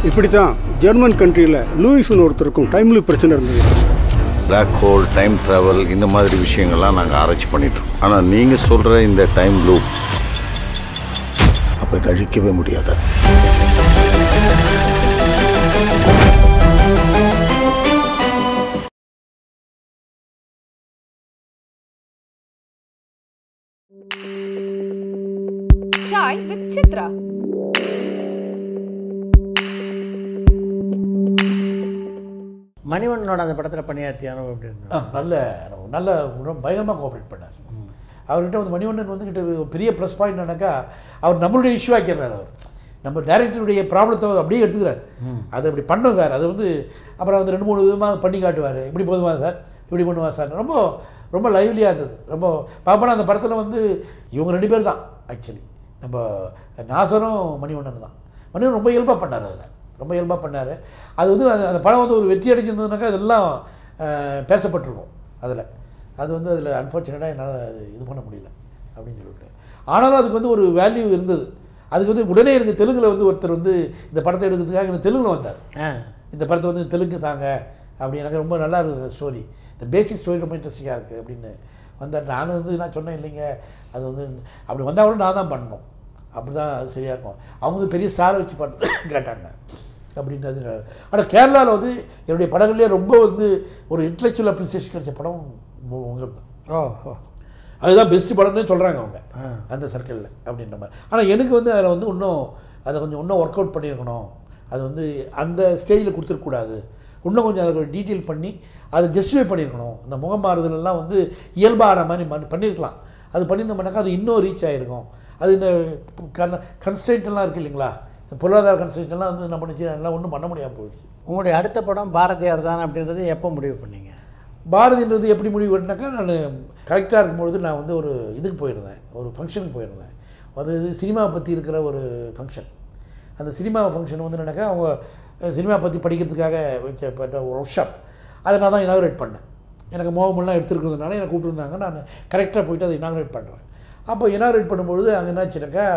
இப்படி தான் ஜெர்மன் கண்ட்ரியில் லூயிஸ்னு ஒருத்தருக்கும் டைம்லி பிரச்சனை இருந்தது பிளாக் ஹோல் டைம் ட்ராவல் இந்த மாதிரி விஷயங்கள்லாம் நாங்கள் ஆராய்ச்சி பண்ணிட்டோம் ஆனால் நீங்கள் சொல்கிற இந்த டைம் லூப் அப்போ இதை அழிக்கவே முடியாது Chai with Chitra. மணிவண்ணனோட அந்த படத்தில் பணியாற்றிய அனுபவம் எப்படி இருந்தது ஆ, நல்ல அனுபவம். நல்ல ரொம்ப பயங்கரமாக கோஆப்ரேட் பண்ணார் அவர்கிட்ட வந்து மணிவண்ணன் வந்துக்கிட்ட ஒரு பெரிய ப்ளஸ் பாயிண்ட் என்னக்கா அவர் நம்மளுடைய இஷ்யூ ஆக்கிறார் அவர் நம்ம டேரக்டருடைய ப்ராப்ளத்தை அவர் அப்படியே எடுத்துக்கிறார் அதை அப்படி பண்ணோம் சார் அது வந்து அப்புறம் வந்து ரெண்டு மூணு விதமாக பண்ணி காட்டுவார் இப்படி போதுமா சார் இப்படி பண்ணுவா சார் ரொம்ப ரொம்ப லைவ்லியாக இருந்தது ரொம்ப பார்ப்போனா அந்த படத்தில் வந்து இவங்க ரெண்டு பேர் தான் ஆக்சுவலி நம்ம நாசரும் மணிவண்ணன் தான் மணிவண்ணன் ரொம்ப இயல்பாக பண்ணார் அதில் ரொம்ப இயல்பாக பண்ணார் அது வந்து அந்த அந்த படம் வந்து ஒரு வெற்றி அடைஞ்சிருந்ததுனாக்கா அதெல்லாம் அஹ், பேசப்பட்டிருக்கும் அதில் அது வந்து அதில் அன்ஃபார்ச்சுனேட்டாக என்னால் அது இது பண்ண முடியல அப்படின்னு சொல்லிட்டு ஆனாலும் அதுக்கு வந்து ஒரு வேல்யூ இருந்தது அதுக்கு வந்து உடனே எனக்கு தெலுங்கில் வந்து ஒருத்தர் வந்து இந்த படத்தை எடுக்கிறதுக்காக எனக்கு தெலுங்கில் வந்தார் ஆ இந்த படத்தை வந்து தெலுங்கு தாங்க அப்படி எனக்கு ரொம்ப நல்லா இருக்குது ஸ்டோரி இந்த பேசிக் ஸ்டோரி ரொம்ப இன்ட்ரெஸ்டிங்காக இருக்குது அப்படின்னு வந்தார் நானும் வந்து நான் சொன்னேன் இல்லைங்க அது வந்து அப்படி வந்தால் கூட நான் தான் பண்ணணும் அப்படி தான் அது சரியாக இருக்கும் அவங்க வந்து பெரிய ஸ்டாரை வச்சு பண்ண கேட்டாங்க அப்படின்றது ஆனால் கேரளாவில் வந்து என்னுடைய படங்கள்லேயே ரொம்ப வந்து ஒரு இன்டலெக்சுவல் அப்ரிசியேஷன் கிடைச்ச படம் உங்கள் தான் ஓ ஓ அதுதான் பெஸ்ட் படம்னு சொல்கிறாங்க அவங்க ஆ. அந்த சர்க்கிளில் அப்படின்ற மாதிரி ஆனால் எனக்கு வந்து அதில் வந்து இன்னும் அதை கொஞ்சம் இன்னும் ஒர்க் அவுட் பண்ணியிருக்கணும் அது வந்து அந்த ஸ்டேஜில் கொடுத்துருக்கூடாது இன்னும் கொஞ்சம் அதை டீட்டெயில் பண்ணி அதை ஜஸ்டிஃபை பண்ணியிருக்கணும் அந்த முகம் மாறுதலெல்லாம் வந்து இயல்பான மாதிரி பண்ணி- பண்ணியிருக்கலாம் அது பண்ணியிருந்தோம்னாக்கா அது இன்னும் ரீச் ஆகிருக்கும் அது இந்த கன் கன்ஸ்டன்ட்லாம் இருக்குது இல்லைங்களா இந்த பொருளாதார கன்ஸ்டன்ட்லாம் வந்து நம்ம நினச்சி எல்லாம் ஒன்றும் பண்ண முடியாமல் போயிடுச்சு உங்களுடைய அடுத்த படம் பாரதியார் தான் அப்படின்றது எப்போ முடிவு பண்ணீங்க பாரதின்றது எப்படி முடிவு பண்ணாக்கா நான் கரெக்டாக இருக்கும்பொழுது நான் வந்து ஒரு இதுக்கு போயிருந்தேன் ஒரு ஃபங்க்ஷனுக்கு போயிருந்தேன் அது சினிமா பற்றி இருக்கிற ஒரு ஃபங்க்ஷன் அந்த சினிமா ஃபங்க்ஷன் வந்து என்னன்னாக்கா அவங்க சினிமா பற்றி படிக்கிறதுக்காக வைக்கப்பட்ட ஒரு ஒர்க் ஷாப் அதை நான் தான் இனாகுரேட் பண்ணேன் எனக்கு மோகமெல்லாம் எடுத்துருக்கிறதுனால என்னை கூப்பிட்டுருந்தாங்க நான் கரெக்டாக போயிட்டு அதை இனாகுரேட் பண்ணுறேன் அப்போ இனாகுரேட் பண்ணும்பொழுது அங்கே என்னாச்சுனாக்கா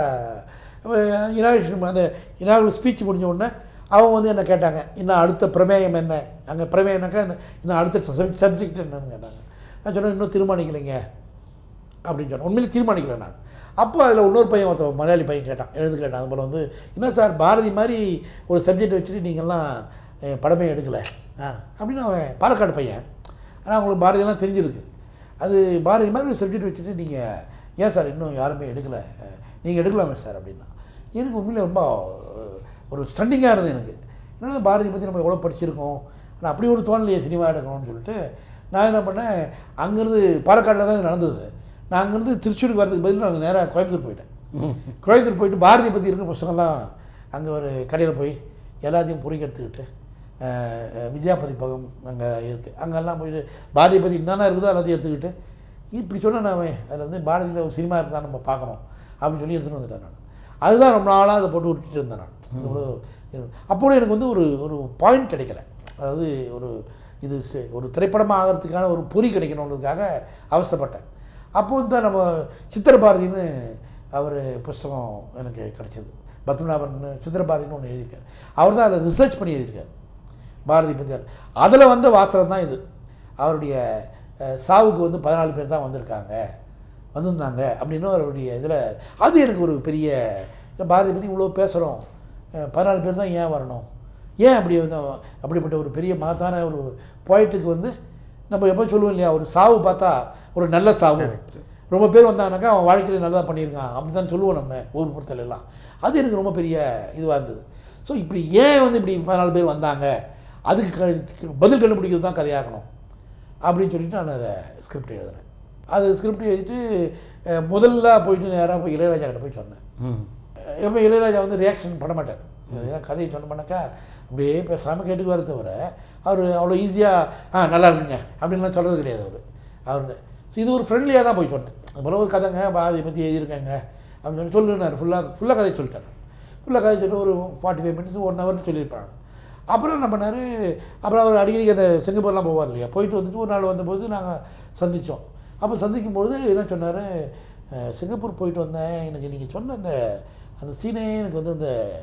இனாகுரேஷன் அந்த இனாகுரல் ஸ்பீச் முடிஞ்ச உடனே அவங்க வந்து என்ன கேட்டாங்க இன்னும் அடுத்த பிரமேயம் என்ன அங்கே பிரமேயம்னாக்கா இந்த இன்னும் அடுத்த சப்ஜெக்ட் என்னன்னு கேட்டாங்க நான் சொன்னேன் இன்னும் தீர்மானிக்கலைங்க அப்படின்னு சொன்னேன் உண்மையிலே தீர்மானிக்கல நான் அப்போ அதில் இன்னொரு பையன் ஒருத்தன் மலையாளி பையன் கேட்டான் எழுந்து கேட்டான் அது போல் வந்து என்ன சார் பாரதி மாதிரி ஒரு சப்ஜெக்ட் வச்சுட்டு நீங்கள்லாம் அஹ், படமே எடுக்கலை ஆ அப்படின்னு அவன் பாலக்காடு பையன் ஆனால் அவங்களுக்கு பாரதியெல்லாம் தெரிஞ்சிருக்கு அது பாரதி மாதிரி ஒரு சப்ஜெக்ட் வச்சுட்டு நீங்கள் ஏன் சார் இன்னும் யாருமே எடுக்கலை நீங்கள் எடுக்கலாமே சார் அப்படின்னா எனக்கு உண்மையிலே ரொம்ப அஹ், ஒரு ஸ்டண்டிங்காக இருந்தது எனக்கு என்னன்னா பாரதி பற்றி நம்ம எவ்வளோ படிச்சிருக்கோம் ஆனால் அப்படி ஒரு தோணலையே சினிமா எடுக்கணும்னு சொல்லிட்டு நான் என்ன பண்ணேன் அங்கேருந்து பாலக்காடில் தான் இது நடந்தது நான் அங்கேருந்து திருச்சூருக்கு வரதுக்கு பதில் நான் நேராக கோயம்புத்தூர் போயிட்டேன் கோயம்புத்தூர் போயிட்டு பாரதி பற்றி இருக்கிற புஸ்தகம்லாம் அங்கே ஒரு கடையில் போய் எல்லாத்தையும் பொறுக்கி எடுத்துக்கிட்டு அஹ், அஹ், விஜயா பதிப்பகம் அங்கே இருக்குது அங்கெல்லாம் போயிட்டு பாரதியை பற்றி என்னென்ன இருக்குதோ எல்லாத்தையும் எடுத்துக்கிட்டு இப்படி சொன்னேன் நான் அதில் வந்து பாரதியில் ஒரு சினிமா இருந்தால் நம்ம பார்க்கணும் அப்படின்னு சொல்லி எடுத்துகிட்டு வந்துட்டேன் நான் அதுதான் ரொம்ப நாளாக அதை போட்டு விட்டுட்டு இருந்தேன் நான் இவ்வளோ அப்போது எனக்கு வந்து ஒரு ஒரு பாயிண்ட் கிடைக்கல அதாவது ஒரு இது சே- ஒரு திரைப்படமாக ஆகிறதுக்கான ஒரு பொறி கிடைக்கணுன்றதுக்காக அவஸ்தைப்பட்டேன் அப்போ வந்து தான் நம்ம சித்திரபாரதின்னு அவர் புஸ்தகம் எனக்கு கிடைச்சது பத்மநாபன் சித்திரபாரதின்னு ஒன்று எழுதியிருக்கார் அவர் தான் அதை ரிசர்ச் பண்ணி எழுதியிருக்கார் பாரதி பற்றி அதில் வந்த வாசகம் தான் இது அவருடைய அஹ், சாவுக்கு வந்து பதினாலு பேர் தான் வந்திருக்காங்க வந்திருந்தாங்க அப்படின்னு அவருடைய இதில் அது எனக்கு ஒரு பெரிய இந்த பாரதி பற்றி இவ்வளோ பேசுகிறோம் பதினாலு பேர் தான் ஏன் வரணும் ஏன் அப்படி வந்து அவன் அப்படிப்பட்ட ஒரு பெரிய மகத்தான ஒரு போயிட்டுக்கு வந்து நம்ம எப்போ சொல்லுவோம் இல்லையா ஒரு சாவு பார்த்தா ஒரு நல்ல சாவு ரொம்ப பேர் வந்தாங்கனாக்கா அவன் வாழ்க்கையில் நல்லா பண்ணியிருக்கான் அப்படி தான் சொல்லுவோம் நம்ம ஊர் புறத்துல எல்லாம் அது எனக்கு ரொம்ப பெரிய இதுவாக இருந்தது ஸோ இப்படி ஏன் வந்து இப்படி பதினாலு பேர் வந்தாங்க அதுக்கு க- பதில் கண்டுபிடிக்கிறது தான் கதையாக்கணும் அப்படின்னு சொல்லிட்டு நான் அதை ஸ்கிரிப்ட் எழுதுனேன் அது ஸ்கிரிப்ட் எழுதிட்டு அஹ், முதல்ல போயிட்டு நேராக போய் இளையராஜா கிட்ட போய் சொன்னேன் ம் எப்போ இளையராஜா வந்து ரியாக்ஷன் பண்ண மாட்டார் ஏதாவது கதையை சொன்னோம்னாக்கா அப்படியே பேசாமல் கேட்டுக்குவார தவிர அவர் அவ்வளோ ஈஸியாக ஆ நல்லா இருக்குங்க அப்படின்லாம் சொல்கிறது கிடையாது அவர் அவர் ஸோ இது ஒரு ஃப்ரெண்ட்லியாக தான் போய் சொன்னேன் அது போல் ஒரு கதைங்க பாதியை பற்றி எழுதியிருக்காங்க அப்படின்னு சொல்லி சொல்லுனார் ஃபுல்லாக ஃபுல்லாக கதை சொல்லிட்டார் ஃபுல்லாக கதை சொல்லி ஒரு ஃபார்ட்டி ஃபைவ் மினிட்ஸ் ஒன் ஹவர்னு சொல்லியிருப்பாங்க அப்புறம் என்ன பண்ணார் அப்புறம் அவர் அடிக்கடி அந்த சிங்கப்பூர்லாம் போவார் இல்லையா போயிட்டு வந்துட்டு ஒரு நாள் வந்தபோது நாங்கள் சந்தித்தோம் அப்போ சந்திக்கும்பொழுது என்ன சொன்னார் சிங்கப்பூர் போயிட்டு வந்தேன் எனக்கு நீங்கள் சொன்ன அந்த அந்த சீனே எனக்கு வந்து அந்த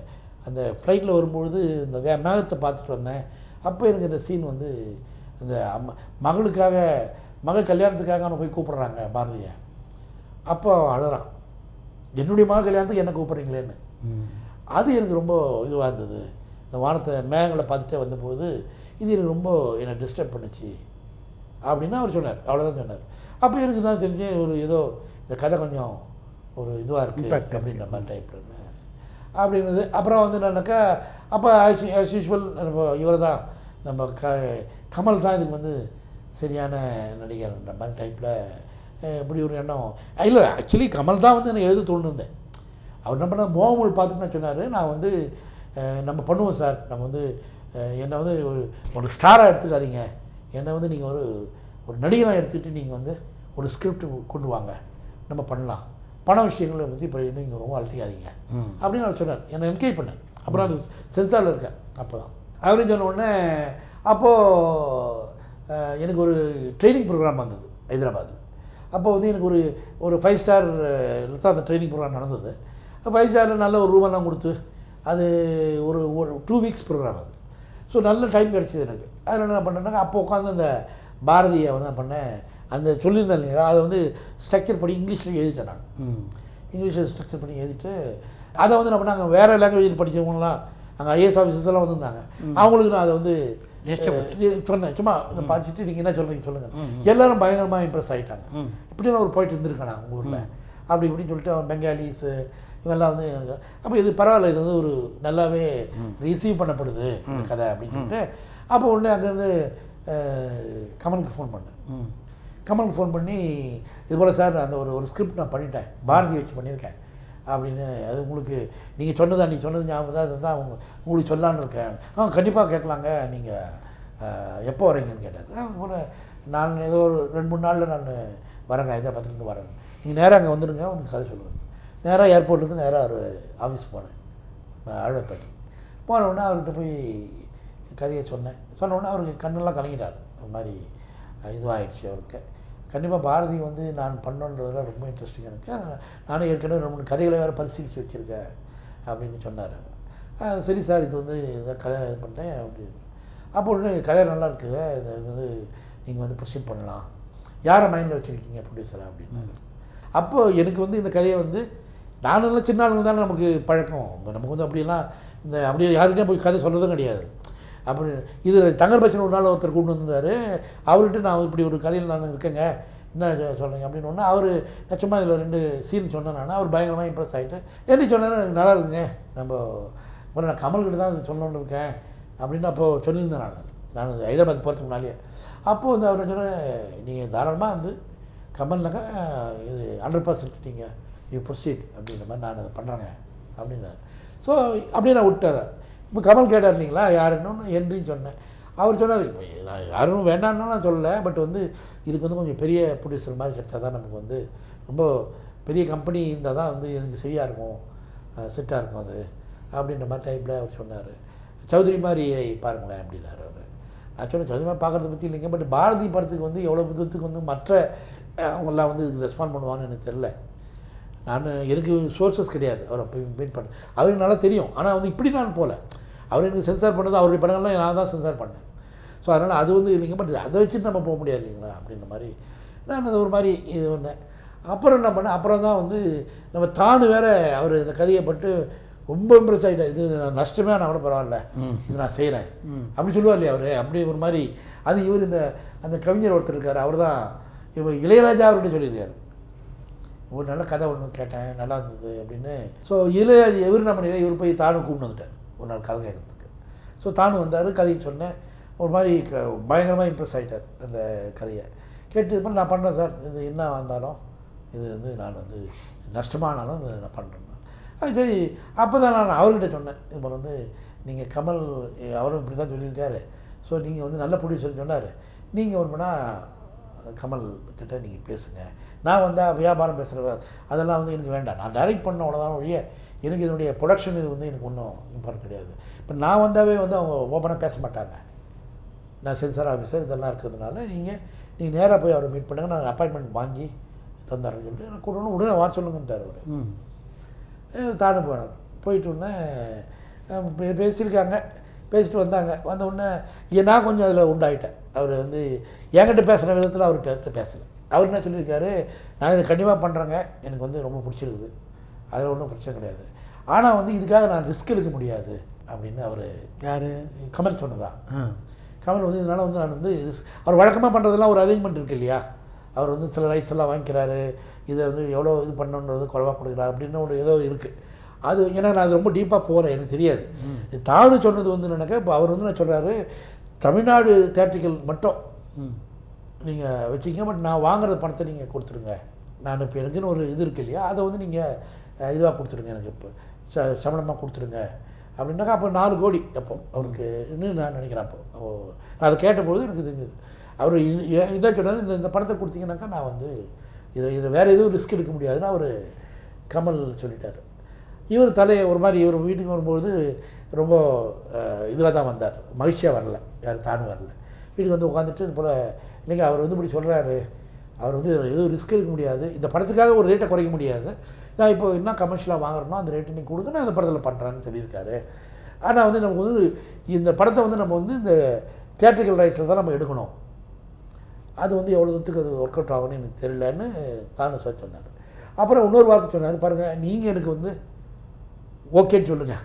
அந்த ஃப்ளைட்டில் வரும்பொழுது இந்த வே மேகத்தை பார்த்துட்டு வந்தேன் அப்போ எனக்கு இந்த சீன் வந்து இந்த அம்மா மகளுக்காக மகள் கல்யாணத்துக்காக அவனை போய் கூப்பிட்றாங்க பாரதியை அப்போ அவன் அழுறான் என்னுடைய மகள் கல்யாணத்துக்கு என்ன கூப்பிட்றீங்களேன்னு அது எனக்கு ரொம்ப இதுவாக இருந்தது இந்த வானத்தை மேகங்களை பார்த்துட்டே வந்தபோது இது எனக்கு ரொம்ப என்னை டிஸ்டர்ப் பண்ணுச்சு அப்படின்னு அவர் சொன்னார் அவ்வளோதான் சொன்னார் அப்போ எனக்கு நான் தெரிஞ்சேன் ஒரு ஏதோ இந்த கதை கொஞ்சம் ஒரு இதுவாக இருக்குது அப்படின்ற மாதிரி டைப்லன்னு அப்படின்றது அப்புறம் வந்து என்னன்னாக்கா அப்போ ஆஸ் யூஸ்வல் நம்ம இவர் தான் நம்ம க கமல் தான் இதுக்கு வந்து சரியான நடிகர்ன்ற மாதிரி டைப்பில் இப்படி ஒரு எண்ணம் இல்லை ஆக்சுவலி கமல் தான் வந்து எனக்கு எழுத தோணுந்தேன் அவர் என்ன பண்ண மோகமுல் பார்த்துட்டு நான் சொன்னார் நான் வந்து அஹ், நம்ம பண்ணுவோம் சார் நம்ம வந்து அஹ், என்னை வந்து ஒரு ஒரு ஸ்டாராக எடுத்துக்காதீங்க என்னை வந்து நீங்கள் ஒரு ஒரு நடிகராக எடுத்துக்கிட்டு நீங்கள் வந்து ஒரு ஸ்கிரிப்ட் கொண்டு வாங்க நம்ம பண்ணலாம் பண விஷயங்களை பற்றி இப்போ இன்னும் நீங்கள் ரொம்ப அழட்டிக்காதீங்க அப்படின்னு அவர் சொன்னார் என்னை என்கரேஜ் பண்ணேன் அப்புறம் நான் சென்சாரில் இருக்கேன் அப்போ தான் அப்படின்னு சொன்ன உடனே அப்போது எனக்கு ஒரு ட்ரைனிங் ப்ரோக்ராம் வந்தது ஹைதராபாத்தில் அப்போ வந்து எனக்கு ஒரு ஒரு ஃபைவ் ஸ்டார் தான் அந்த ட்ரைனிங் ப்ரோக்ராம் நடந்தது ஃபைவ் ஸ்டாரில் நல்ல ஒரு ரூமெல்லாம் கொடுத்து அது ஒரு ஒரு டூ வீக்ஸ் ப்ரோக்ராம் அது ஸோ நல்ல டைம் கிடச்சிது எனக்கு அதில் என்ன பண்ணேன்னா அப்போ உட்காந்து அந்த பாரதியை வந்து என்ன பண்ணேன் அந்த சொல்லியிருந்தேன் இல்லைங்களா அதை வந்து ஸ்ட்ரக்சர் பண்ணி இங்கிலீஷில் எழுதிட்டேன் நான் இங்கிலீஷில் ஸ்ட்ரக்சர் பண்ணி எழுதிட்டு அதை வந்து என்ன பண்ணாங்க வேறு லாங்குவேஜில் படித்தவங்களாம் அங்கே ஐஏஎஸ் ஆஃபீஸர்ஸ் எல்லாம் வந்திருந்தாங்க அவங்களுக்கு நான் அதை வந்து அஹ், சொன்னேன் சும்மா இதை படிச்சுட்டு நீங்கள் என்ன சொல்கிறீங்க சொல்லுங்கள் எல்லாரும் பயங்கரமாக இம்ப்ரெஸ் ஆகிட்டாங்க இப்படிலாம் ஒரு போயிட்டு இருந்திருக்கேன் நான் உங்கள் ஊரில் அப்படி இப்படின்னு சொல்லிட்டு அவன் பெங்காலிஸு இவெல்லாம் வந்து எனக்கு அப்போ இது பரவாயில்ல இது வந்து ஒரு நல்லாவே ரிசீவ் பண்ணப்படுது இந்த கதை அப்படின்னு சொல்லிட்டு அப்போ உடனே அங்கேருந்து அஹ், கமலுக்கு ஃபோன் பண்ணேன் கமலுக்கு ஃபோன் பண்ணி இது போல் சார் அந்த ஒரு ஒரு ஸ்கிரிப்ட் நான் பண்ணிட்டேன் பாரதி வச்சு பண்ணியிருக்கேன் அப்படின்னு அது உங்களுக்கு நீங்கள் சொன்னதா நீ சொன்னது ஞாபகம் தான் அதுதான் உங்க உங்களுக்கு சொல்லான்னு இருக்கேன் ஆ கண்டிப்பாக கேட்கலாங்க நீங்கள் எப்போ வரீங்கன்னு கேட்டார் ஆ போல நான் ஏதோ ஒரு ரெண்டு மூணு நாளில் நான் வரேங்க ஹைதராபாத்லேருந்து வரேன் நீங்கள் நேராக அங்கே வந்துடுங்க வந்து கதை சொல்லுவேன் நேராக ஏர்போர்ட்லேருந்து நேராக ஒரு ஆஃபீஸ் போனேன் அழகப்பட்டி போன உடனே அவர்கிட்ட போய் கதையை சொன்னேன் சொன்ன உடனே அவருக்கு கண்ணெல்லாம் கலங்கிட்டார் ஒரு மாதிரி அஹ், இதுவாகிடுச்சு அவருக்கு கண்டிப்பாக பாரதி வந்து நான் பண்ணன்றதுல ரொம்ப இன்ட்ரெஸ்டிங் எனக்கு அதனால நானும் ஏற்கனவே ரெண்டு மூணு கதைகளை வேறு பரிசீலித்து வச்சுருக்கேன் அப்படின்னு சொன்னார் அஹ், சரி சார் இது வந்து இதை கதை இது பண்ணிட்டேன் அப்படின்னு அப்போ உடனே கதை நல்லா இருக்குது இது இது வந்து நீங்கள் வந்து ப்ரொசீட் பண்ணலாம் யாரை மைண்டில் வச்சுருக்கீங்க ப்ரொடியூசரை அப்படின்னாரு அப்போ எனக்கு வந்து இந்த கதையை வந்து நானும் சின்ன ஆளுங்க தானே நமக்கு பழக்கம் நமக்கு வந்து அப்படியெல்லாம் இந்த அப்படியே யாருக்கிட்டே போய் கதை சொல்கிறதும் கிடையாது அப்படி இது தங்கர் பச்சன் ஒரு நாள் ஒருத்தர் கொண்டு வந்திருந்தார் அவர்கிட்ட நான் இப்படி ஒரு கதையில் நான் இருக்கேங்க என்ன சொல்கிறீங்க அப்படின்னு ஒன்று அவர் நான் சும்மா இதில் ரெண்டு சீன் சொன்னேன் நான் அவர் பயங்கரமாக இம்ப்ரெஸ் ஆகிட்டு என்ன சொன்னார் நல்லா இருக்குங்க நம்ம முதல்ல நான் கமல்கிட்ட தான் இது சொல்லணும்னு இருக்கேன் அப்படின்னு அப்போது சொல்லியிருந்தேன் நான் நான் ஹைதராபாத் போகிறதுக்கு முன்னாடியே அப்போது வந்து அவர் சொன்னேன் நீங்கள் தாராளமாக வந்து கமல்னாக்கா இது ஹண்ட்ரட் பர்சன்ட் நீங்கள் யூ ப்ரொசீட் அப்படின்ற மாதிரி நான் அதை பண்ணுறேங்க அப்படின்னாரு ஸோ அப்படியே நான் விட்டேன் அதை. இப்போ கமல் கேட்டார் இல்லைங்களா யாருன்னு என்றின்னு சொன்னேன் அவர் சொன்னார் இப்போ நான் யாரும் வேண்டாம்னு நான் சொல்லலை பட் வந்து இதுக்கு வந்து கொஞ்சம் பெரிய ப்ரொடியூசர் மாதிரி கிடைச்சா தான் நமக்கு வந்து ரொம்ப பெரிய கம்பெனி இருந்தால் தான் வந்து எனக்கு சரியாக இருக்கும் செட்டாக இருக்கும் அது அப்படின்ற மாதிரி டைப்பில் அவர் சொன்னார் சௌத்ரி மாதிரி பாருங்களேன் அப்படின்னாரு அவர் நான் சொன்னேன் சௌத்ரி மாதிரி பார்க்குறத பற்றி இல்லைங்க பட் பாரதி படத்துக்கு வந்து எவ்வளோ விதத்துக்கு வந்து மற்ற அஹ், அவங்கெல்லாம் வந்து இதுக்கு ரெஸ்பாண்ட் பண்ணுவாங்கன்னு எனக்கு தெரில நான் எனக்கு சோர்சஸ் கிடையாது அவரை போய் மீட் பண்ண அவருக்கு நல்லா தெரியும் ஆனால் வந்து இப்படி நான் போகல அவர் எனக்கு சென்சார் பண்ணது அவருடைய படங்கள்லாம் நான் தான் சென்சார் பண்ணேன் ஸோ அதனால் அது வந்து இல்லைங்க பட் அதை வச்சுட்டு நம்ம போக முடியாது இல்லைங்களா அப்படின்ற மாதிரி நான் அது ஒரு மாதிரி இது பண்ணேன் அப்புறம் என்ன பண்ணேன் அப்புறம் தான் வந்து நம்ம தானு வேற அவர் இந்த கதையை பட்டு ரொம்ப இம்ப்ரெஸ் ஆகிட்டார் இது நான் நஷ்டமே ஆனால் கூட பரவாயில்ல இது நான் செய்கிறேன் அப்படி சொல்லுவார் இல்லையா அவர் அப்படி ஒரு மாதிரி அது இவர் இந்த அந்த கவிஞர் ஒருத்தர் இருக்கார் அவர் தான் இவர் இளையராஜா அவர்கிட்ட சொல்லியிருக்காரு ஒரு நல்ல கதை ஒன்று கேட்டேன் நல்லா இருந்தது அப்படின்னு ஸோ இதில் எவர் என்ன பண்ணிடுறேன் இவர் போய் தானும் கூப்பிட்டு வந்துட்டார் ஒரு நாள் கதை கேட்கறதுக்கு ஸோ தானும் வந்தார் கதையை சொன்னேன் ஒரு மாதிரி க பயங்கரமாக இம்ப்ரெஸ் ஆகிட்டார் அந்த கதையை கேட்டு இது பண்ணி நான் பண்ணுறேன் சார் இது என்ன வந்தாலும் இது வந்து நான் வந்து நஷ்டமானாலும் இது நான் பண்ணுறேன் அது சரி அப்போ தான் நான் அவர்கிட்ட சொன்னேன் இது போல் வந்து நீங்கள் கமல் அஹ், அவரும் இப்படி தான் சொல்லியிருக்காரு ஸோ நீங்கள் வந்து நல்ல ப்ரொடியூசர் சொன்னார் நீங்கள் ஒரு பண்ணால் கமல் கிட்ட நீங்கள் பேசுங்க நான் வந்தால் வியாபாரம் பேசுகிற அதெல்லாம் வந்து எனக்கு வேண்டாம் நான் டைரக்ட் பண்ண அவ்வளோதான் ஒழிய எனக்கு இதனுடைய ப்ரொடக்ஷன் இது வந்து எனக்கு ஒன்றும் இம்பார்ட்டன்ட் கிடையாது இப்போ நான் வந்தாவே வந்து அவங்க ஓப்பனாக பேச மாட்டாங்க நான் சென்சார் ஆஃபீஸர் இதெல்லாம் இருக்கிறதுனால நீங்கள் நீங்கள் நேராக போய் அவரை மீட் பண்ணுங்க நான் அப்பாயின்மெண்ட் வாங்கி தந்தாருன்னு சொல்லிட்டு எனக்கு உடனே உடனே வர சொல்லுங்கன்ட்டார் அவர் தானு போனார் போயிட்டு உடனே அஹ் பே- பேசியிருக்காங்க பேசிட்டு வந்தாங்க வந்த உடனே ஏ- நான் கொஞ்சம் அதில் உண்டாயிட்டேன் அவர் வந்து என்கிட்ட பேசுகிற விதத்தில் அவர்கிட்ட பேசலை அவர் என்ன சொல்லியிருக்காரு நான் இதை கண்டிப்பாக பண்ணுறேங்க எனக்கு வந்து ரொம்ப பிடிச்சிருக்குது அதில் ஒன்றும் பிரச்சனை கிடையாது ஆனால் வந்து இதுக்காக நான் ரிஸ்க் எடுக்க முடியாது அப்படின்னு அவர் யார் கமல் சொன்னதான் ஆ கமல் வந்து இதனால் வந்து நான் வந்து risk- அவர் வழக்கமாக பண்ணுறதெல்லாம் ஒரு அரேஞ்ச்மெண்ட் இருக்கு இல்லையா அவர் வந்து சில ரைட்ஸ் எல்லாம் வாங்கிக்கிறாரு இதை வந்து எவ்வளோ இது பண்ணணுன்றது குறைவாக கொடுக்குறாரு அப்படின்னு ஒரு ஏதோ இருக்குது அது ஏன்னா நான் அது ரொம்ப டீப்பாக போகல எனக்கு தெரியாது தானு சொன்னது வந்து என்னன்னாக்கா இப்போ அவர் வந்து நான் சொல்கிறாரு தமிழ்நாடு தேட்டர்கள் மட்டும் ம் நீங்கள் வச்சுக்கிங்க பட் நான் வாங்குற பணத்தை நீங்கள் கொடுத்துருங்க நான் இப்போ எனக்குன்னு ஒரு இது இருக்கு இல்லையா அதை வந்து நீங்கள் இதுவாக கொடுத்துருங்க எனக்கு இப்போ ச சம்பளமாக கொடுத்துருங்க அப்படின்னாக்கா அப்போ நாலு கோடி அப்போ அவருக்கு இன்னும் நான் நினைக்கிறேன் அப்போ அப்போ நான் அதை கேட்டபோது எனக்கு தெரிஞ்சது அவர் இதான் சொன்னார் இந்த இந்த பணத்தை கொடுத்தீங்கன்னாக்கா நான் வந்து இதை இதை வேறு எதுவும் ரிஸ்க் எடுக்க முடியாதுன்னு அவர் கமல் சொல்லிட்டார் இவர் தலையை ஒரு மாதிரி இவர் வீட்டுக்கு வரும்போது ரொம்ப இதுவாக தான் வந்தார் மகிழ்ச்சியாக வரல யார் தானும் வரல வீட்டுக்கு வந்து உட்காந்துட்டு இது போல் இல்லைங்க அவர் வந்து இப்படி சொல்கிறாரு அவர் வந்து இதுல எதுவும் ரிஸ்க் எடுக்க முடியாது இந்த படத்துக்காக ஒரு ரேட்டை குறைக்க முடியாது நான் இப்போ என்ன கமர்ஷியலாக வாங்குறனோ அந்த ரேட்டை நீ கொடுங்க நான் அந்த படத்தில் பண்ணுறேன்னு சொல்லியிருக்காரு ஆனால் வந்து நமக்கு வந்து இந்த படத்தை வந்து நம்ம வந்து இந்த தியேட்ரிக்கல் ரைட்ஸில் தான் நம்ம எடுக்கணும் அது வந்து எவ்வளோ தூரத்துக்கு அது ஒர்க் அவுட் ஆகும்னு எனக்கு தெரியலன்னு தானு சார் சொன்னார் அப்புறம் இன்னொரு வார்த்தை சொன்னார் பாருங்கள் நீங்கள் எனக்கு வந்து ஓகேன்னு சொல்லுங்கள்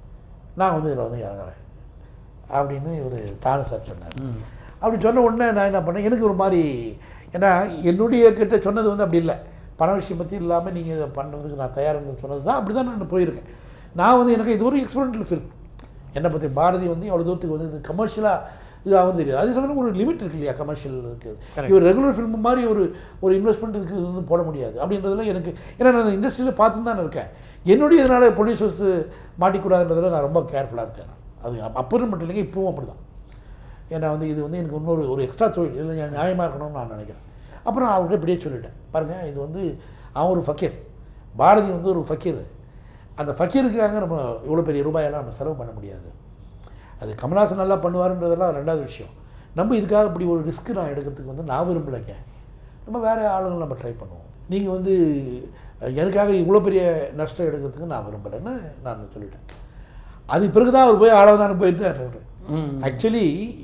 நான் வந்து இதில் வந்து இறங்குறேன் அப்படின்னு இவர் தானு சார் சொன்னார் அப்படி சொன்ன உடனே நான் என்ன பண்ணேன் எனக்கு ஒரு மாதிரி ஏன்னா என்னுடைய கிட்ட சொன்னது வந்து அப்படி இல்லை பண விஷயம் பற்றி இல்லாமல் நீங்கள் இதை பண்ணுறதுக்கு நான் தயாருன்னு சொன்னது தான் அப்படி தான் நான் போயிருக்கேன் நான் வந்து எனக்கு இது ஒரு எக்ஸ்பெரிமெண்டல் ஃபில்ம் என்னை பற்றி பாரதி வந்து எவ்வளோ தூரத்துக்கு வந்து இது கமர்ஷியலாக இதாகவும் தெரியாது அதே சமயம் ஒரு லிமிட் இருக்கு இல்லையா கமர்ஷியல் இருக்கு இவர் ரெகுலர் ஃபில்ம் மாதிரி ஒரு ஒரு இன்வெஸ்ட்மெண்ட் இதுக்கு வந்து போட முடியாது அப்படின்றதுல எனக்கு ஏன்னா நான் இண்டஸ்ட்ரியில் பார்த்து தான் இருக்கேன் என்னுடைய இதனால் ப்ரொடியூசர்ஸ் மாட்டிக்கூடாதுன்றதுல நான் ரொம்ப கேர்ஃபுல்லாக இருக்கேன் அது அப்போன்னு மட்டும் இல்லைங்க இப்பவும் அப்படி தான் ஏன்னா வந்து இது வந்து எனக்கு இன்னொரு ஒரு எக்ஸ்ட்ரா தொழில் இதில் நியாயமாக இருக்கணும்னு நான் நினைக்கிறேன் அப்புறம் அவர்கிட்ட இப்படியே சொல்லிட்டேன் பாருங்கள் இது வந்து அவன் ஒரு ஃபக்கீர் பாரதி வந்து ஒரு ஃபக்கீர் அந்த ஃபக்கீருக்காக நம்ம இவ்வளோ பெரிய ரூபாயெல்லாம் நம்ம செலவு பண்ண முடியாது அது கமல்ஹாசன் நல்லா பண்ணுவாருன்றதெல்லாம் ரெண்டாவது விஷயம் நம்ம இதுக்காக இப்படி ஒரு ரிஸ்க் நான் எடுக்கிறதுக்கு வந்து நான் விரும்பலைங்க நம்ம வேறு ஆளுங்களை நம்ம ட்ரை பண்ணுவோம் நீங்கள் வந்து அஹ், எனக்காக இவ்வளோ பெரிய நஷ்டம் எடுக்கிறதுக்கு நான் விரும்பலைன்னு நான் சொல்லிட்டேன் அது பிறகு தான் அவர் போய் ஆளவதான போயிட்டார் அவர் ஆக்சுவலி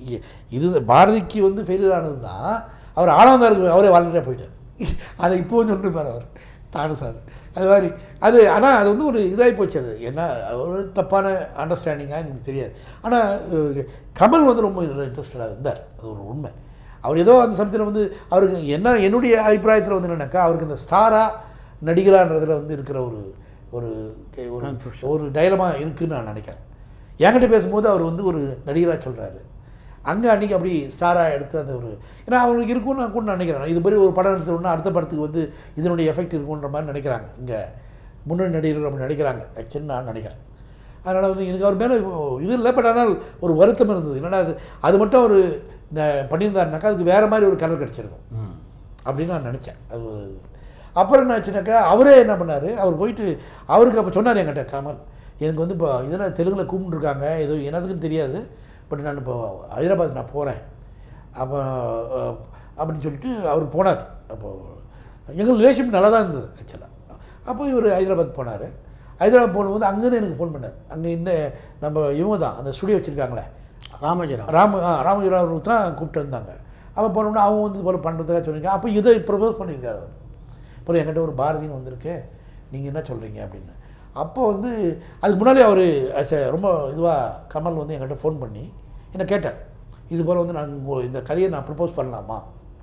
இது பாரதிக்கு வந்து ஃபெயிலியர் ஆனது தான் அவர் ஆளவந்தாருக்கு அவரே வாலண்டியாக போயிட்டார் அதை இப்போவும் சொல்லிருப்பார் அவர் தானு சார் அது மாதிரி அது ஆனால் அது வந்து ஒரு இதாகி போச்சு அது என்ன ஒரு தப்பான அண்டர்ஸ்டாண்டிங்காக எனக்கு தெரியாது ஆனால் அஹ், கமல் வந்து ரொம்ப இதில் இன்ட்ரெஸ்டடாக இருந்தார் அது ஒரு உண்மை அவர் ஏதோ அந்த சமயத்தில் வந்து அவருக்கு என்ன என்னுடைய அபிப்பிராயத்தில் வந்து என்னன்னாக்கா அவருக்கு இந்த ஸ்டாராக நடிகரான்றதில் வந்து இருக்கிற ஒரு ஒரு கே- ஒரு ஒரு டைலமா இருக்குன்னு நான் நினைக்கிறேன் என்கிட்ட பேசும்போது அவர் வந்து ஒரு நடிகராக சொல்கிறாரு அங்கே அன்றைக்கி அப்படி ஸ்டாராக எடுத்து அந்த ஒரு ஏன்னா அவங்களுக்கு இருக்கும்னு நான் கூட நினைக்கிறேன் இது மாதிரி ஒரு படம் எடுத்தோம்னா அடுத்த படத்துக்கு வந்து இதனுடைய எஃபெக்ட் இருக்குன்ற மாதிரி நினைக்கிறாங்க இங்கே முன்னணி நடிகர்கள் அப்படி நடிக்கிறாங்க ஆக்சுவலி நான் நினைக்கிறேன் அதனால் வந்து எனக்கு அவர் மேலே இது இல்லை பட் ஆனால் ஒரு வருத்தம் இருந்தது என்னடா அது அது மட்டும் அவர் பண்ணியிருந்தாருனாக்கா அதுக்கு வேறு மாதிரி ஒரு கலர் கிடச்சிருக்கும் அப்படின்னு நான் நினச்சேன் அது ஒரு அப்புறம் என்ன ஆச்சுனாக்கா அவரே என்ன பண்ணார் அவர் போயிட்டு அவருக்கு அப்போ சொன்னார் என்கிட்ட கமல் எனக்கு வந்து இப்போ இதில் தெலுங்கில் கூப்பிட்டுருக்காங்க ஏதோ எனதுக்குன்னு தெரியாது பட் நான் இப்போ ஹைதராபாத் நான் போகிறேன் அப்போ அஹ், அப்படின்னு சொல்லிட்டு அவர் போனார் அப்போது எங்கள் ரிலேஷன் நல்லா தான் இருந்தது ஆக்சுவலாக அப்போ இவர் ஹைதராபாத் போனார் ஹைதராபாத் போகும்போது அங்கேருந்து எனக்கு ஃபோன் பண்ணார் அங்கே இந்த நம்ம இவங்க தான் அந்த ஸ்டுடியோ வச்சுருக்காங்களே ராமஜிராம் ராம ஆ ராமஜிராவ் அவர்களுக்கு தான் கூப்பிட்டு இருந்தாங்க அவன் போனோம்னா அவங்க வந்து இது போல் பண்ணுறதுக்காக சொல்லியிருக்காங்க அப்போ இதை ப்ரப்போஸ் பண்ணியிருக்காரு அவர் அப்புறம் என்கிட்ட ஒரு பாரதின்னு வந்திருக்கு நீங்கள் என்ன சொல்கிறீங்க அப்படின்னு அப்போ வந்து அதுக்கு முன்னாடி அவர் ரொம்ப இதுவாக கமல் வந்து என்கிட்ட ஃபோன் பண்ணி என்னை கேட்டார் இது போல் வந்து நான் உங்க- இந்த கதையை நான் ப்ரப்போஸ் பண்ணலாமா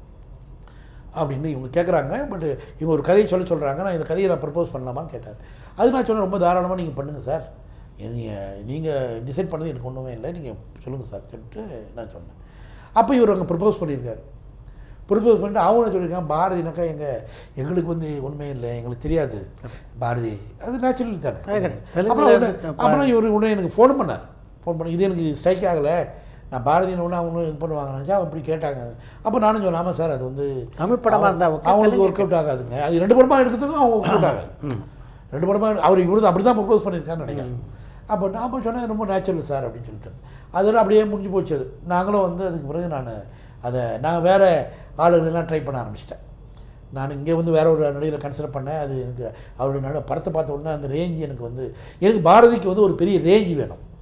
அப்படின்னு இவங்க கேட்குறாங்க பட் இவங்க ஒரு கதையை சொல்ல சொல்கிறாங்க நான் இந்த கதையை நான் ப்ரப்போஸ் பண்ணலாமான்னு கேட்டார் அது நான் சொன்னேன் ரொம்ப தாராளமாக நீங்கள் பண்ணுங்கள் சார் நீங்கள் நீங்கள் டிசைட் பண்ணது எனக்கு ஒன்றுமே இல்லை நீங்கள் சொல்லுங்கள் சார் சொல்லிட்டு நான் சொன்னேன் அப்போ இவர் அங்கே ப்ரப்போஸ் பண்ணியிருக்காரு ப்ரப்போஸ் பண்ணிட்டு அவங்களும் சொல்லியிருக்காங்க பாரதினாக்கா எங்கள் எங்களுக்கு வந்து உண்மை இல்லை எங்களுக்கு தெரியாது பாரதி அது நேச்சுரல் தானே Correct. அப்புறம் தெலுங்குல உடனே இருந்து அப்புறம் இவர் உடனே எனக்கு ஃபோன் பண்ணார் ஃபோன் பண்ணி இது எனக்கு ஸ்ட்ரைக் ஆகலை நான் பாரதின்னு ஒன்று அவங்க இது பண்ணுவாங்க நினச்சா அவங்க இப்படி கேட்டாங்க அப்போ நானும் சொன்னேன் ஆமாம் சார் அது வந்து தமிழ் படமா இருந்தா okay, அவங்களுக்கு தெலுங்கு ஒர்க் அவுட் ஆகாதுங்க அது ரெண்டு படமாக எடுக்கிறதுக்கும் அவங்க ஒர்க் அவுட் ஆகாது ரெண்டு படமாக அவர் இவரு அப்படி தான் ப்ரப்போஸ் பண்ணியிருக்காருன்னு நினைக்கிறேன் அப்போ நான் அப்போ சொன்னேன் ரொம்ப நேச்சுரல் சார் அப்படின்னு சொல்லிட்டு அதோட அப்படியே முடிஞ்சு போச்சு அது நாங்களும் வந்து அதுக்கு பிறகு நான் அதை நான் வேறு ஆளுகளெல்லாம் ட்ரை பண்ண ஆரம்பிச்சிட்டேன் நான் இங்கே வந்து வேற ஒரு நடிகரை கன்சிடர் பண்ணேன் அது எனக்கு அவருடைய நட படத்தை பார்த்த உடனே அந்த ரேஞ்ச் எனக்கு வந்து எனக்கு பாரதிக்கு வந்து ஒரு பெரிய ரேஞ்ச் வேணும்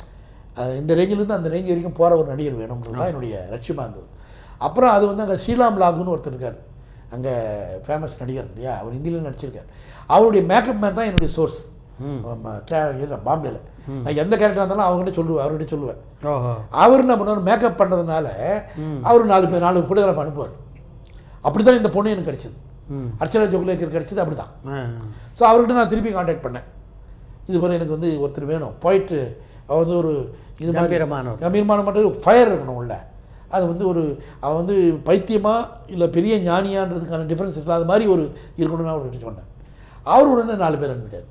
அஹ் இந்த ரேஞ்சிலேருந்து அந்த ரேஞ்ச் வரைக்கும் போகிற ஒரு நடிகர் வேணும்ன்றது தான் என்னுடைய லட்சியமாக இருந்தது அப்புறம் அது வந்து அங்கே ஸ்ரீலாம் லாகுன்னு ஒருத்தர் இருக்கார் அங்கே ஃபேமஸ் நடிகர் இல்லையா அவர் ஹிந்தியில் நடிச்சிருக்கார் அவருடைய மேக்கப் மேன் தான் என்னுடைய சோர்ஸ் இதில் பாம்பேல நான் எந்த கேரக்டர் இருந்தாலும் அவங்ககிட்ட சொல்லுவேன் அவர்கிட்ட சொல்லுவேன் ஓஹோ அவர் என்ன பண்ணுவார் மேக்கப் பண்ணுறதுனால அவர் நாலு பேர் நாலு ஃபோட்டோகிராஃப் அனுப்புவார் அப்படி தான் இந்த பொண்ணு எனக்கு கிடைச்சது அர்ச்சனா ஜோகுலேக்கர் கிடைச்சது அப்படி தான் ஆ ஸோ அவர்கிட்ட நான் திருப்பி காண்டாக்ட் பண்ணேன் இது போல எனக்கு வந்து ஒருத்தர் வேணும் போயிட்டு அவர் வந்து ஒரு இது மாதிரி கம்பீரமானவர். கம்பீரமான மட்டும் ஃபயர் இருக்கணும் உள்ள அது வந்து ஒரு அவன் வந்து பைத்தியமா இல்லை பெரிய ஞானியான்றதுக்கான டிஃப்ரென்ஸ் இல்லாத மாதிரி ஒரு இருக்கணும்னு அவர்கிட்ட சொன்னேன் அவர் உடனே நாலு பேர் அனுப்பிட்டார்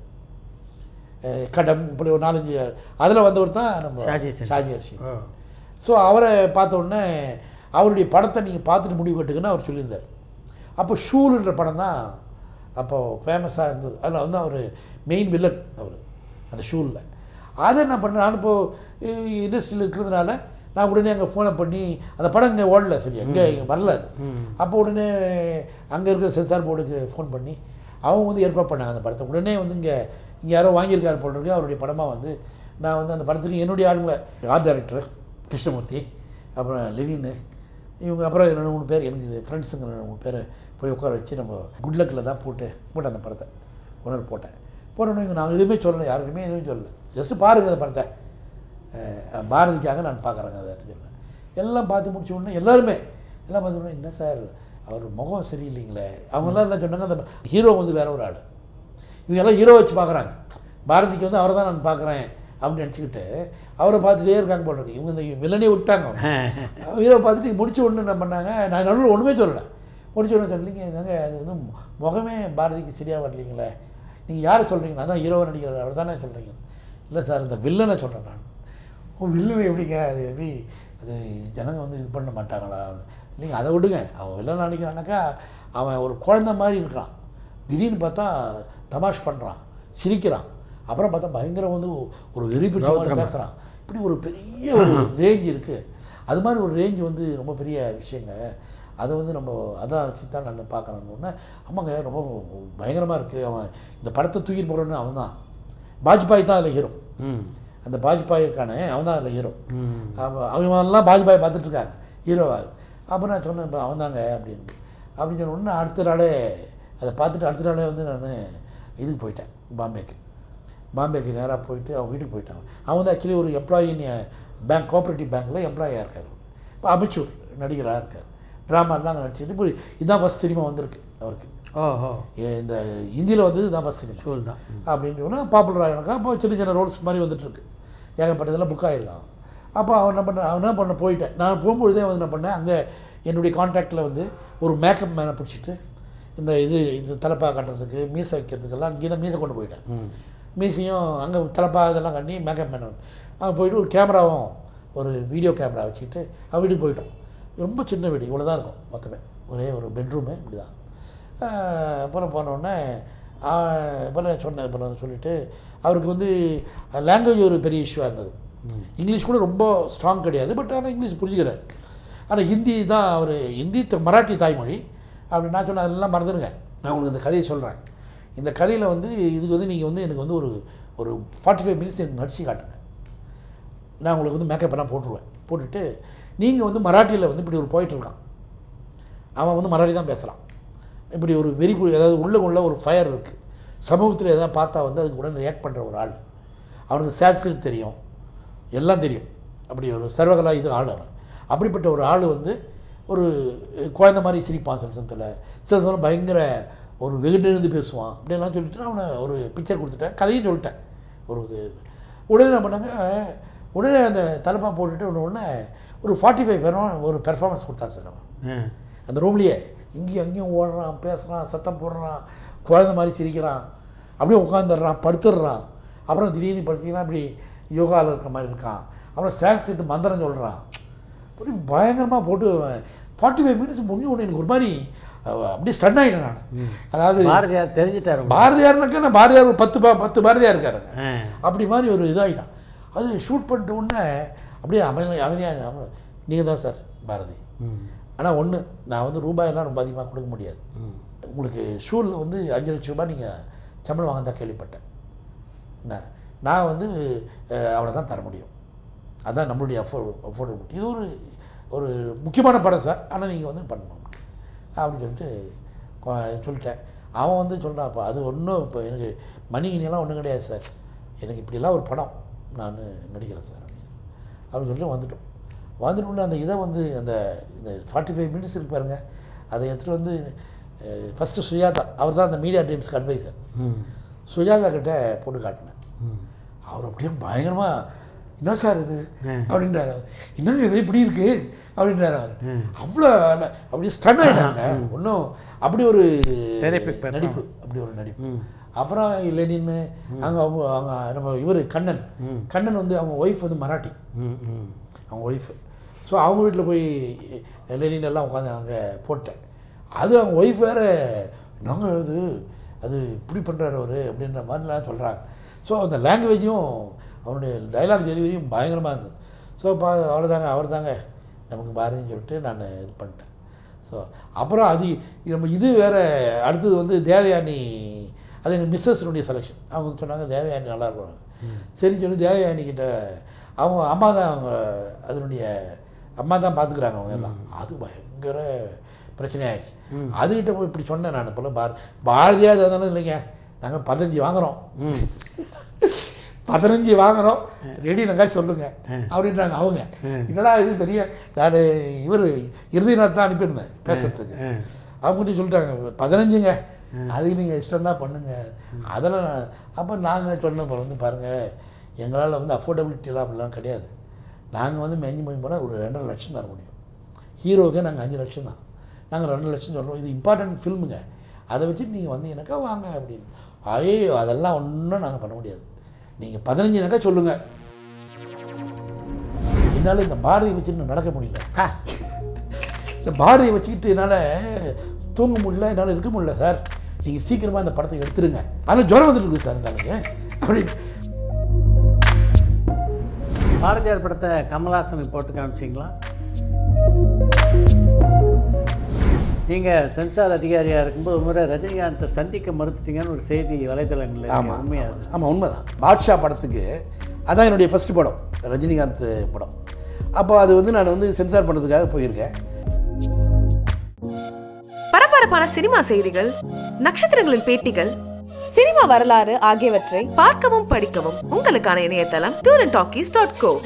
அஹ் கடம் இப்படி ஒரு நாலஞ்சு அதில் வந்தவர் தான் நம்ம ஷாஜி சிங். ஷாஜி சிங் ஓ ஸோ அவரை பார்த்த உடனே அவருடைய படத்தை நீங்கள் பார்த்துட்டு முடிவு கட்டுக்குன்னு அவர் சொல்லியிருந்தார் அப்போ ஷூலுன்ற படம் தான் அப்போது ஃபேமஸாக இருந்தது அதில் வந்து அவர் மெயின் வில்லன் அவர் அந்த ஷூலில் அதை என்ன பண்ணேன் நான் இப்போது இண்டஸ்ட்ரியில் இருக்கிறதுனால நான் உடனே அங்கே ஃபோனை பண்ணி அந்த படம் இங்கே ஓடல சரி எங்கே இங்கே வரல அது அப்போ உடனே அங்கே இருக்கிற சென்சார் போர்டுக்கு ஃபோன் பண்ணி அவங்க வந்து ஏற்பாடு பண்ணாங்க அந்த படத்தை உடனே வந்து இங்கே இங்கே யாரோ வாங்கியிருக்காரு போல இருக்கு அவருடைய படமாக வந்து நான் வந்து அந்த படத்துக்கு என்னுடைய ஆளுங்களை ஆர்ட் டைரக்டர் கிருஷ்ணமூர்த்தி அப்புறம் லெனின்னு இவங்க அப்புறம் ரெண்டு மூணு பேர் எனக்கு ஃப்ரெண்ட்ஸுங்க ரெண்டு மூணு பேர் போய் உட்கார வச்சு நம்ம குட் லக்கில் தான் போட்டு போட்டேன் அந்த படத்தை உணர் போட்டேன் போட்டோன்னே இவங்க நான் எதுவுமே சொல்லலை யாருக்குமே எதுவும் சொல்லலை ஜஸ்ட்டு பாருங்கள் அந்த படத்தை அஹ் பாரதிக்காக நான் பார்க்குறேங்க அதை சொன்னேன் எல்லாம் பார்த்து முடிச்ச உடனே எல்லாருமே எல்லாம் பார்த்த உடனே என்ன சார் அவர் முகம் சரியில்லைங்களே அவங்கெல்லாம் என்ன சொன்னாங்க அந்த ஹீரோ வந்து வேற ஒரு ஆள் இவங்க எல்லாம் ஹீரோ வச்சு பார்க்குறாங்க பாரதிக்கு வந்து அவரை தான் நான் பார்க்குறேன் அப்படின்னு நினச்சிக்கிட்டு அவரை பார்த்துட்டே இருக்காங்க போல இருக்கு இவங்க இந்த வில்லனே விட்டாங்க ஹீரோ பார்த்துட்டு முடிச்ச உடனே என்ன பண்ணாங்க நான் நடுவில் ஒன்றுமே சொல்லலை முடிச்ச உடனே சொல்லிங்க இதாங்க அது வந்து மு- முகமே பாரதிக்கு சரியாக வரலீங்களே நீங்கள் யாரை சொல்கிறீங்க நான் தான் ஹீரோவை நடிக்கிறார் அவர் தானே சொல்கிறீங்க இல்லை சார் இந்த வில்லனை சொல்கிறேன் நான் ஓ வில்லன் எப்படிங்க அது எப்படி அது ஜனங்க வந்து இது பண்ண மாட்டாங்களா இல்லைங்க அதை விடுங்க அவன் வில்லன் நடிக்கிறானாக்கா அவன் ஒரு குழந்தை மாதிரி இருக்கிறான் திடீர்னு பார்த்தா தமாஷ் பண்ணுறான் சிரிக்கிறான் அப்புறம் பார்த்தா பயங்கரம் வந்து ஒரு வெறி பிடிச்ச பேசுகிறான் இப்படி ஒரு பெரிய ஒரு ரேஞ்ச் இருக்குது அது மாதிரி ஒரு ரேஞ்ச் வந்து ரொம்ப பெரிய விஷயங்க அதை வந்து நம்ம அதான் வச்சு தான் நான் பார்க்குறேன்னு ஆமாங்க ரொம்ப பயங்கரமாக இருக்குது அவன் இந்த படத்தை தூக்கிட்டு போகிறோன்னு அவன் தான் பாஜ்பாய் தான் அதில் ஹீரோ ம் அந்த பாஜ்பாய் இருக்கானே அவன் தான் அதில் ஹீரோ அவன் அவங்கெல்லாம் பாஜ்பாய் பார்த்துட்டு இருக்காங்க ஹீரோவாக அப்போ நான் சொன்னேன் இப்போ அவன் தாங்க அப்படின்னு அப்படின்னு சொன்ன உடனே அடுத்த நாளே அதை பார்த்துட்டு அடுத்த நாளே வந்து நான் இதுக்கு போயிட்டேன் பாம்பேக்கு பாம்பேக்கு நேராக போயிட்டு அவன் வீட்டுக்கு போயிட்டான் அவன் வந்து ஆக்சுவலி ஒரு எம்ப்ளாயின்னு பேங்க் கோஆப்ரேட்டிவ் பேங்க்கில் எம்ப்ளாயாக இருக்கார் இப்போ அமைச்சூர் நடிகராக இருக்கார் ட்ராமாலாம் அங்கே நடிச்சுட்டு இப்போ இதான் ஃபஸ்ட் சினிமா வந்திருக்கு அவருக்கு ஓஹோ ஏ- இந்த ஹிந்தியில் வந்து இதுதான் ஃபஸ்ட் சினிமா ஷூல் தான் அப்படின்னு சொன்னால் பாப்புலர் ஆகினாக்கா அப்போ சின்ன சின்ன ரோல்ஸ் மாதிரி வந்துட்டுருக்கு ஏகப்பட்டதெல்லாம் புக் ஆகிருக்கான் அப்போ அவன் என்ன பண்ண அவன் என்ன பண்ண போயிட்டேன் நான் போகும்பொழுதே வந்து என்ன பண்ணேன் அங்கே என்னுடைய கான்டாக்டில் வந்து ஒரு மேக்கப் மேனை பிடிச்சிட்டு இந்த இது இது தலைப்பா கட்டுறதுக்கு மீசை வைக்கிறதுக்கெல்லாம் அங்கேயே தான் மீசை கொண்டு போயிட்டேன் மீசையும் அங்கே தலைப்பா இதெல்லாம் கட்டி மேக்கப் மேன் அங்கே போயிட்டு ஒரு கேமராவும் ஒரு வீடியோ கேமரா வச்சுக்கிட்டு அவன் வீட்டுக்கு போயிட்டோம் ரொம்ப சின்ன வீடு இவ்வளோ தான் இருக்கும் மொத்தமே ஒரே ஒரு பெட்ரூமு இப்படி தான் அப்புறம் போனோடனே போல சொன்னேன் போல சொல்லிட்டு அவருக்கு வந்து லாங்குவேஜ் ஒரு பெரிய இஷ்யூவாக இருந்தது இங்கிலீஷ் கூட ரொம்ப ஸ்ட்ராங் கிடையாது பட் ஆனால் இங்கிலீஷ் புரிஞ்சுக்கிறார் ஆனால் ஹிந்தி தான் அவர் ஹிந்தி த- மராட்டி தாய்மொழி அப்படி நான் சொன்னேன் அதெல்லாம் மறந்துடுங்க நான் உங்களுக்கு இந்த கதையை சொல்கிறேன் இந்த கதையில் வந்து இதுக்கு வந்து நீங்கள் வந்து எனக்கு வந்து ஒரு ஒரு ஃபார்ட்டி ஃபைவ் மினிட்ஸ் எனக்கு நடிச்சு காட்டுங்க நான் உங்களுக்கு வந்து மேக்கப் எல்லாம் போட்டுருவேன் போட்டுட்டு நீங்கள் வந்து மராட்டியில் வந்து இப்படி ஒரு போயிட்டு இருக்கான் அவன் வந்து மராட்டி தான் பேசுகிறான் இப்படி ஒரு வெறி பு- அதாவது உள்ள உள்ள ஒரு ஃபயர் இருக்குது சமூகத்தில் எதாவது பார்த்தா வந்து அதுக்கு உடனே ரியாக்ட் பண்ணுற ஒரு ஆள் அவனுக்கு சான்ஸ்கிரிட் தெரியும் எல்லாம் தெரியும் அப்படி ஒரு சர்வகலா இது ஆள் அவன் அப்படிப்பட்ட ஒரு ஆள் வந்து ஒரு குழந்தை மாதிரி சிரிப்பான் சில சமயத்தில் சில சமயம் பயங்கர ஒரு வெகுண்டிருந்து பேசுவான் அப்படின்லாம் சொல்லிட்டு நான் அவனை ஒரு பிக்சர் கொடுத்துட்டேன் கதையும் சொல்லிட்டேன் ஒரு உடனே என்ன பண்ணாங்க உடனே அந்த தலைப்பா போட்டுட்டு உடனே உடனே ஒரு ஃபார்ட்டி ஃபைவ் ஒரு பெர்ஃபார்மன்ஸ் கொடுத்தான் சார் அவன் ஆ அந்த ரூம்லேயே இங்கேயும் அங்கேயும் ஓடுறான் பேசுகிறான் சத்தம் போடுறான் குழந்தை மாதிரி சிரிக்கிறான் அப்படியே உட்காந்துடுறான் படுத்துடுறான் அப்புறம் திடீர்னு படுத்திங்கன்னா இப்படி யோகாவில் இருக்கிற மாதிரி இருக்கான் அப்புறம் சான்ஸ்கிரிட் மந்திரம் சொல்கிறான் அப்படி பயங்கரமாக போட்டு ஃபார்ட்டி ஃபைவ் மினிட்ஸ் முடிஞ்ச உடனே எனக்கு ஒரு மாதிரி அஹ், அப்படியே ஸ்டன் ஆகிட்டேன் நான் அதாவது பாரதியார் தெரிஞ்சிட்டாரு உங்களுக்கு. பாரதியார்னாக்கா நான் பாரதியார் ஒரு பத்து பா பத்து பாரதியார் இருக்காருங்க ஆ அப்படி மாதிரி ஒரு இதாகிட்டான் அது ஷூட் பண்ணிட்ட உடனே அப்படியே அமைதி அமைதியாக நீங்கள் தான் சார் பாரதி ம் ஆனால் ஒன்று நான் வந்து ரூபாயெல்லாம் ரொம்ப அதிகமாக கொடுக்க முடியாது ம் உங்களுக்கு ஷூலில் வந்து அஞ்சு லட்ச ரூபாய் நீங்கள் சம்பளம் வாங்க தான் கேள்விப்பட்டேன் என்ன நான் வந்து அவ்வளோ தான் தர முடியும் அதான் நம்மளுடைய அஃபோர்ட் அஃபோர்டபிலிட்டி இது ஒரு ஒரு முக்கியமான படம் சார் ஆனால் நீங்கள் வந்து பண்ணணும் அப்படின்னு சொல்லிட்டு கொ- சொல்லிட்டேன் அவன் வந்து சொல்கிறான் அப்போ அது ஒன்றும் இப்போ எனக்கு மணிகினியெல்லாம் ஒன்றும் கிடையாது சார் எனக்கு இப்படிலாம் ஒரு படம் நான் நடிக்கிறேன் சார் அப்படின்னு அப்படின்னு சொல்லிட்டு வந்துட்டோம் வந்துட்டு அந்த இதை வந்து அந்த இந்த ஃபார்ட்டி ஃபைவ் மினிட்ஸ் இருக்கு பாருங்க அதை எடுத்துகிட்டு வந்து ஃபஸ்ட்டு சுஜாதா அவர் தான் அந்த மீடியா டீம்ஸ்க்கு அட்வைசர் சுஜாதா கிட்ட போட்டு காட்டினேன் அவர் அப்படியே பயங்கரமாக என்ன சார் இது அப்படின்றாரு அவர். என்ன இது இப்படி இருக்கு அப்படின்றாரு அவர் அவ்வளோ ந- அப்படியே ஸ்டன் ஆகிட்டாங்க ஒன்றும் அப்படி ஒரு Terrific performance. நடிப்பு அப்படி ஒரு நடிப்பு அப்புறம் லெனின்னு அங்கே அவங்க அவங்க நம்ம இவர் கண்ணன் கண்ணன் வந்து அவங்க ஒய்ஃப் வந்து மராட்டி ம் ம் அவங்க ஒய்ஃபு ஸோ அவங்க வீட்டில் போய் லெனின் எல்லாம் உட்காந்து அங்கே போட்டேன் அது அவங்க ஒய்ஃப் வேறு நாங்கள் அது அது இப்படி பண்ணுறாரு அவர் அப்படின்ற மாதிரிலாம் சொல்கிறாங்க ஸோ அந்த லாங்குவேஜும் அவனுடைய டைலாக் டெலிவரியும் பயங்கரமாக இருந்தது ஸோ பா அவ்வளோதாங்க அவர் தாங்க நமக்கு பாரதின்னு சொல்லிட்டு நான் இது பண்ணிட்டேன் ஸோ அப்புறம் அது நம்ம இது வேறு அடுத்தது வந்து தேவயானி அது எங்கள் மிஸ்ஸஸ்னுடைய செலெக்ஷன் அவங்க சொன்னாங்க தேவயானி நல்லா இருக்கும் சரின்னு சொல்லி தேவயானி கிட்ட அவங்க அம்மா தான் அவங்க அதனுடைய அம்மா தான் பார்த்துக்குறாங்க அவங்க எல்லாம் அது பயங்கர பிரச்சனை ஆயிடுச்சு அதுகிட்ட போய் இப்படி சொன்னேன் நான் போல பார பாரதியார் அதனால இல்லைங்க நாங்கள் பதினஞ்சு வாங்குறோம் பதினஞ்சு வாங்குறோம் ரெடி நாங்க சொல்லுங்க அப்படின்றாங்க அவங்க என்னடா இது பெரிய நான் இவர் இறுதிநாத் தான் அனுப்பியிருந்தேன் பேசுறதுக்கு அவங்க கிட்ட சொல்லிட்டாங்க பதினஞ்சுங்க அதுக்கு நீங்கள் இஷ்டம் தான் பண்ணுங்க அதெல்லாம் நான் அப்போ நாங்கள் சொன்ன போல வந்து பாருங்கள் எங்களால் வந்து அஃபோர்டபிலிட்டிலாம் அப்படிலாம் கிடையாது நாங்கள் வந்து மெஞ்சி மொழி போனால் ஒரு ரெண்டரை லட்சம் தர முடியும் ஹீரோவுக்கு நாங்கள் அஞ்சு லட்சம் தான் நாங்கள் ரெண்டு லட்சம் சொல்கிறோம் இது இம்பார்ட்டன்ட் ஃபில்முங்க அதை வச்சுட்டு நீங்கள் வந்து எனக்கா வாங்க அப்படின்னு ஐயோ அதெல்லாம் ஒன்றும் நாங்கள் பண்ண முடியாது நீங்கள் பதினஞ்சுனாக்கா சொல்லுங்கள் என்னால் இந்த பாரதியை வச்சுட்டு நடக்க முடியல ஹா. இந்த பாரதியை வச்சுக்கிட்டு என்னால் தூங்க முடியல என்னால் இருக்க முடியல சார் நீங்கள் சீக்கிரமாக இந்த படத்தை எடுத்துருங்க ஆனால் ஜுரம் வந்துட்டு இருக்குது சார் இருந்தாங்க அப்படின்னு பாரதியார் படத்தை கமல்ஹாசனுக்கு போட்டு காமிச்சிங்களா நீங்கள் சென்சார் அதிகாரியாக இருக்கும்போது ஒரு முறை ரஜினிகாந்தை சந்திக்க மறுத்துட்டீங்கன்னு ஒரு செய்தி வலைதளங்களில் ஆமாம் உண்மையாக ஆமாம் உண்மைதான் பாட்ஷா படத்துக்கு அதான் என்னுடைய ஃபர்ஸ்ட் படம் ரஜினிகாந்த் படம் அப்போ அது வந்து நான் வந்து சென்சார் பண்ணுறதுக்காக போயிருக்கேன் பரபரப்பான சினிமா செய்திகள் நட்சத்திரங்களின் பேட்டிகள் சினிமா வரலாறு ஆகியவற்றை பார்க்கவும் படிக்கவும் உங்களுக்கான இணையதளம் tour and talkies dot go